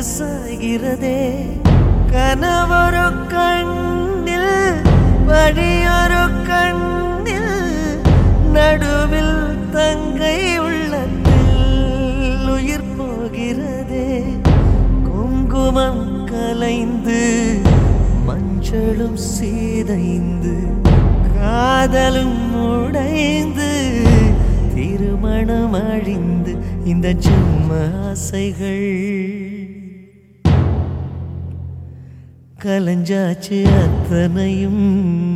சாகிறதே கனவொரு கண்ணில் வழியொரு கண்ணில் நடுவில் தங்கை உள்ளத்தில் உயிர் போகிறதே குங்குமம் கலைந்து மஞ்சளும் சீதைந்து காதலும் உடைந்து திருமணம் அழிந்து இந்த ஜென்ம ஆசைகள் கலஞ்சாச்சு அத்தனையும்